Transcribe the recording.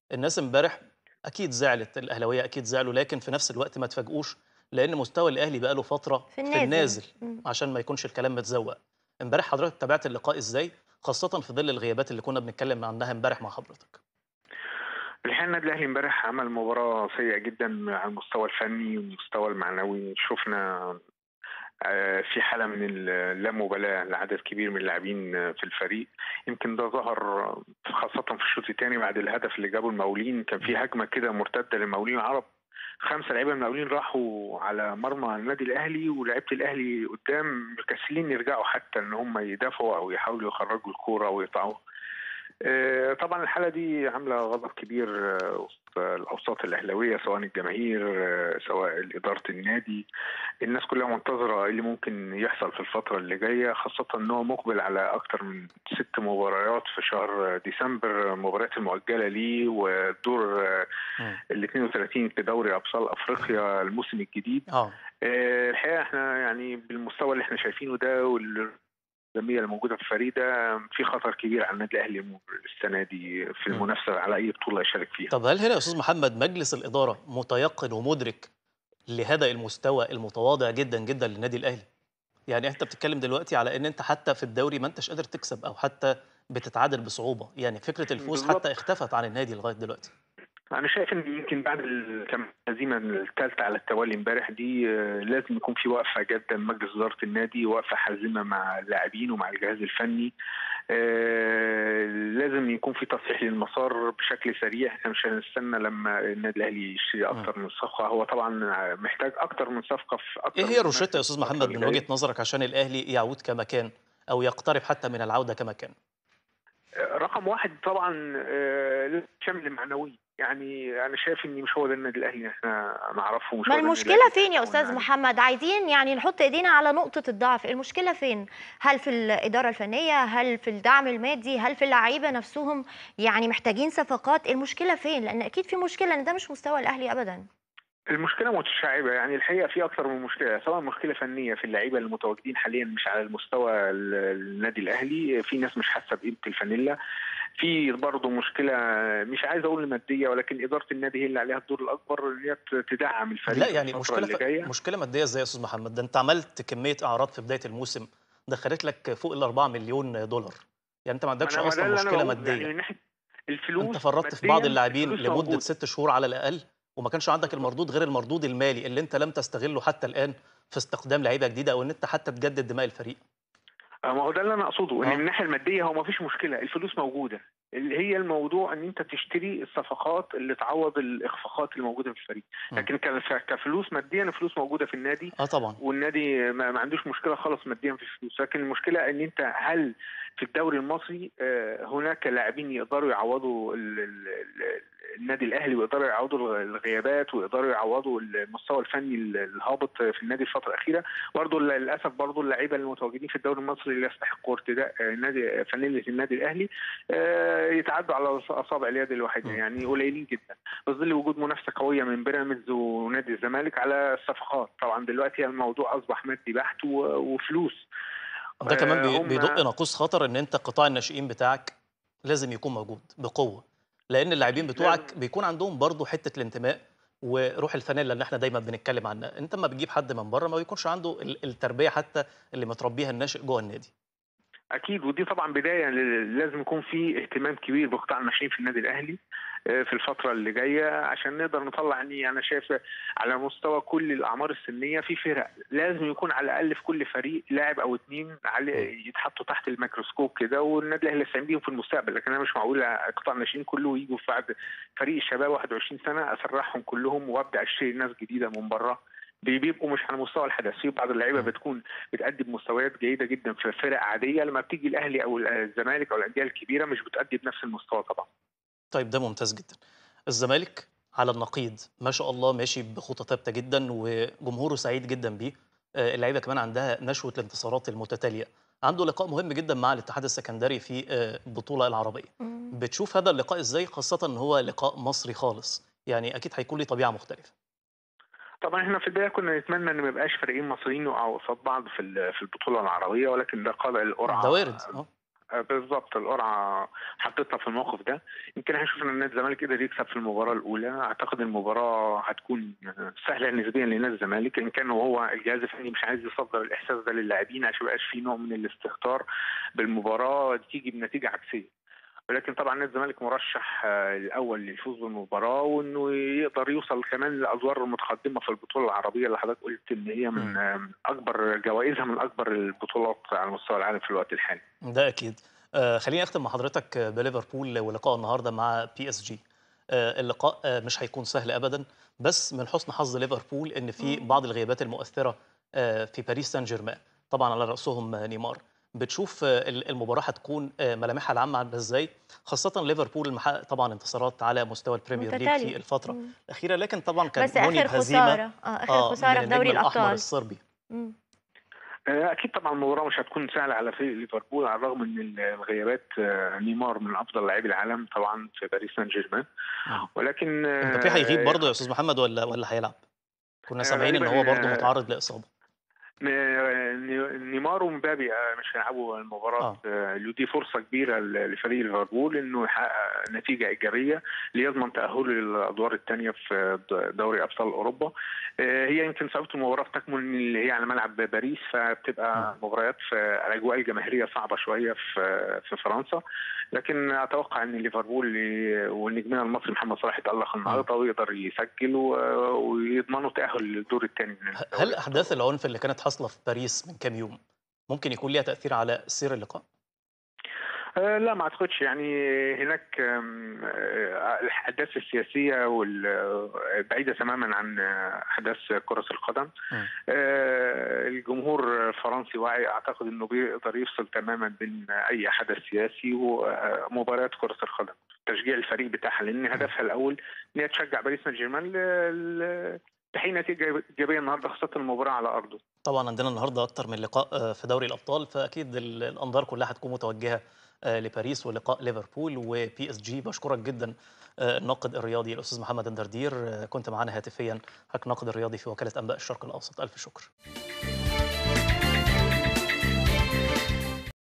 الناس امبارح اكيد زعلت الاهلاويه اكيد زعلوا لكن في نفس الوقت ما تفاجئوش لان مستوى الاهلي بقى له فتره في النازل. في النازل مم. عشان ما يكونش الكلام متزوق امبارح حضرتك تابعت اللقاء ازاي خاصه في ظل الغيابات اللي كنا بنتكلم عنها امبارح مع حضرتك الحقيقه النادي الاهلي امبارح عمل مباراه سيئه جدا على المستوى الفني والمستوى المعنوي شفنا آه، في حاله من اللامبالاه لعدد كبير من اللاعبين آه، في الفريق يمكن ده ظهر آه، خاصه في الشوط الثاني بعد الهدف اللي جابه المقاولين كان في هجمه كده مرتده للمقاولين العرب خمسه لعيبه المقاولين راحوا على مرمى النادي الاهلي ولعيبه الاهلي قدام مكسلين يرجعوا حتى ان هم يدافعوا او يحاولوا يخرجوا الكوره ويقطعوها آه، طبعا الحاله دي عامله غضب كبير آه، وسط الاوساط الاهلاويه سواء الجماهير آه، سواء اداره النادي الناس كلها منتظره إيه اللي ممكن يحصل في الفتره اللي جايه خاصه ان هو مقبل على اكتر من ست مباريات في شهر ديسمبر مباريات المؤجله ليه والدور آه، مم. ال 32 في دوري ابطال افريقيا الموسم الجديد اه آه، الحقيقه احنا يعني بالمستوى اللي احنا شايفينه ده والجميع اللي موجوده في الفريق ده في خطر كبير على النادي الاهلي السنه دي في المنافسه على اي بطوله يشارك فيها. طب هل هنا يا استاذ محمد مجلس الاداره متيقن ومدرك لهذا المستوى المتواضع جدا جدا للنادي الاهلي يعني انت بتتكلم دلوقتي على ان انت حتى في الدوري ما انتش قادر تكسب او حتى بتتعادل بصعوبه يعني فكره الفوز بالظبط. حتى اختفت عن النادي لغايه دلوقتي انا شايف ان يمكن بعد ال- كم الهزيمه الثالثه على التوالي امبارح دي آه، لازم يكون في وقفه جاده من مجلس اداره النادي وقفه حازمه مع اللاعبين ومع الجهاز الفني آه، لازم يكون في تصحيح للمسار بشكل سريع احنا مش هنستنى لما النادي الاهلي يشتري اكتر من صفقه هو طبعا محتاج اكتر من صفقه في اكتر ايه من هي الروشته يا مركز استاذ الفترة محمد اللي من جاية. وجهه نظرك عشان الاهلي يعود كما كان او يقترب حتى من العوده كما كان رقم واحد طبعا آه، الشمل المعنوي يعني انا شايف ان مش هو ده النادي الاهلي اللي احنا نعرفه مش ما هو ده النادي المشكلة الأهلي فين يا اللي أستاذ إحنا محمد عايزين يعني نحط إيدينا على نقطة الضعف المشكلة فين هل في الإدارة الفنية هل في الدعم المادي هل في اللعيبة نفسهم يعني محتاجين صفقات المشكلة فين لأن أكيد في مشكلة إن ده مش مستوى الأهلي أبدا المشكله متشعبه يعني الحقيقه في اكثر من مشكله سواء مشكله فنيه في اللعيبه المتواجدين حاليا مش على المستوى ال- النادي الاهلي في ناس مش حاسه بقيمه الفانيلا في برضه مشكله مش عايز اقول ماديه ولكن اداره النادي هي اللي عليها الدور الاكبر ان هي ت- تدعم الفريق لا في يعني الفترة مشكله اللي ف... جايه مشكله ماديه ازاي يا استاذ محمد ده انت عملت كميه اعراض في بدايه الموسم دخلت لك فوق ال 4 مليون دولار يعني انت ما عندكش ما أنا- ما ده اصلا اللي أنا مشكله بقوله. يعني ماديه من ناحيه الفلوس انت فرطت في مادياً بعض اللاعبين الفلوس لمده موجودة. ست شهور على الاقل وما كانش عندك المردود غير المردود المالي اللي انت لم تستغله حتى الان في استقدام لعيبه جديده او ان انت حتى تجدد دماء الفريق آه، ما هو ده اللي انا اقصده ان آه. من الناحيه الماديه هو ما فيش مشكله الفلوس موجوده اللي هي الموضوع ان انت تشتري الصفقات اللي تعوض الاخفاقات اللي موجوده في الفريق م. لكن ك- كفلوس ماديا الفلوس موجوده في النادي اه طبعا والنادي ما, ما عندوش مشكله خالص ماديا في الفلوس لكن المشكله ان انت هل في الدوري المصري آه، هناك لاعبين يقدروا يعوضوا ال- ال- ال- النادي الاهلي ويقدروا يعوضوا الغ- الغيابات ويقدروا يعوضوا المستوى الفني ال- الهابط في النادي الفتره الاخيره برضه للاسف برضه اللعيبه المتواجدين في الدوري المصري اللي يستحقوا ارتداء آه، نادي فانيله النادي الاهلي آه، يتعدوا على اصابع اليد الواحده م. يعني قليلين جدا في ظل وجود منافسه قويه من بيراميدز ونادي الزمالك على الصفقات طبعا دلوقتي الموضوع اصبح مادي بحت و- وفلوس ده كمان آه، بي- هم- بيدق ناقوس خطر ان انت قطاع الناشئين بتاعك لازم يكون موجود بقوه لان اللاعبين بتوعك لازم. بيكون عندهم برضو حته الانتماء وروح الفانيلا اللي احنا دايما بنتكلم عنها انت ما بتجيب حد من بره ما بيكونش عنده ال- التربيه حتى اللي متربيها الناشئ جوه النادي اكيد ودي طبعا بدايه ل- لازم يكون في اهتمام كبير بقطاع الناشئين في النادي الاهلي آه، في الفتره اللي جايه عشان نقدر نطلع يعني انا شايف على مستوى كل الاعمار السنيه في فرق لازم يكون على الاقل في كل فريق لاعب او اتنين عليه يتحطوا تحت الميكروسكوب كده والنادي الاهلي يستعين بيهم في المستقبل لكن انا مش معقول قطاع الناشئين كله يجوا في بعد فريق الشباب 21 سنه اسرحهم كلهم وابدا اشتري ناس جديده من بره بي- بيبقوا مش على مستوى الحدث في بعض اللعيبه م. بتكون بتقدم مستويات جيده جدا في فرق عاديه لما بتيجي الاهلي او الزمالك او الانديه الكبيره مش بتأدي بنفس المستوى طبعا طيب ده ممتاز جدا الزمالك على النقيض ما شاء الله ماشي بخطى ثابته جدا وجمهوره سعيد جدا بيه آه، اللعيبه كمان عندها نشوه الانتصارات المتتاليه عنده لقاء مهم جدا مع الاتحاد السكندري في آه، البطوله العربيه مم. بتشوف هذا اللقاء ازاي خاصه ان هو لقاء مصري خالص يعني اكيد هيكون له طبيعه مختلفه طبعا احنا في البدايه كنا نتمنى ان ما يبقاش فريقين مصريين يقعوا قصاد بعض في ال- في البطوله العربيه ولكن ده قضاء القرعه ده وارد اه آه، بالظبط القرعه حطيتها في الموقف ده يمكن احنا شفنا ان نادي الزمالك قدر يكسب في المباراه الاولى اعتقد المباراه هتكون آه، سهله نسبيا لنادي الزمالك ان كان هو الجهاز الفني مش عايز يصدر الاحساس ده للاعبين عشان ما يبقاش في نوع من الاستهتار بالمباراه تيجي بنتيجه عكسيه ولكن طبعا نادي الزمالك مرشح آه، الاول للفوز بالمباراه وانه يقدر يوصل كمان للادوار المتقدمه في البطوله العربيه اللي حضرتك قلت ان هي من مم. آه، من اكبر جوائزها من اكبر البطولات على مستوى العالم في الوقت الحالي. ده اكيد آه خليني اختم مع حضرتك بليفربول ولقاء النهارده مع بي اس جي آه اللقاء آه مش هيكون سهل ابدا بس من حسن حظ ليفربول ان في مم. بعض الغيابات المؤثره آه في باريس سان جيرمان طبعا على راسهم آه، نيمار بتشوف آه، ال- المباراه هتكون آه، ملامحها العامه عامله ازاي خاصه ليفربول محقق طبعا انتصارات على مستوى البريمير ليج متتالية. في الفتره مم. الاخيره لكن طبعا كان بس مني اخر بهزيمه خساره اه اخر اه خساره من في دوري النجم الاحمر الابطال الصربي مم. آه، اكيد طبعا المباراه مش هتكون سهله على فريق ليفربول على الرغم من الغيابات آه، نيمار من افضل لاعبي العالم طبعا في باريس سان جيرمان مم. ولكن آه، امبابي هيغيب برضه يا استاذ محمد ولا ولا هيلعب كنا آه، سامعين ان غالباً، هو برضه آه، متعرض لاصابه ن- نيمار ومبابي آه، مش هيلعبوا المباراه آه. دي فرصه كبيره ل- لفريق ليفربول انه يحقق نتيجه ايجابيه ليضمن تاهله للادوار الثانيه في د- دوري ابطال اوروبا آه، هي يمكن صعوبه المباراه تكمن اللي هي على ملعب باريس فبتبقى مباريات في الاجواء الجماهيريه صعبه شويه في في فرنسا لكن اتوقع ان ليفربول ي- والنجمنا المصري محمد صلاح يتالق النهارده ويقدر يسجل و- ويضمنوا تاهل للدور الثاني من هل الدوري احداث العنف اللي كانت حاصله في باريس من كام يوم ممكن يكون ليها تاثير على سير اللقاء آه، لا ما اعتقدش يعني هناك آم، آه، الاحداث السياسيه وال- آه، بعيده تماما عن آه، احداث كره القدم مم. آه، الجمهور الفرنسي واعي اعتقد انه بيقدر يفصل تماما بين اي حدث سياسي ومباريات كره القدم تشجيع الفريق بتاعها لان هدفها الاول ان هي تشجع باريس سان جيرمان ل- ل- تحقيق نتيجه ايجابيه النهارده خاصه المباراه على ارضه طبعا عندنا النهارده اكتر من لقاء آه، في دوري الابطال فاكيد ال- الانظار كلها هتكون متوجهه آه، لباريس ولقاء ليفربول وبي اس جي بشكرك جدا آه، الناقد الرياضي الاستاذ محمد الدردير آه، كنت معانا هاتفيا حضرتك الناقد الرياضي في وكاله انباء الشرق الاوسط الف شكر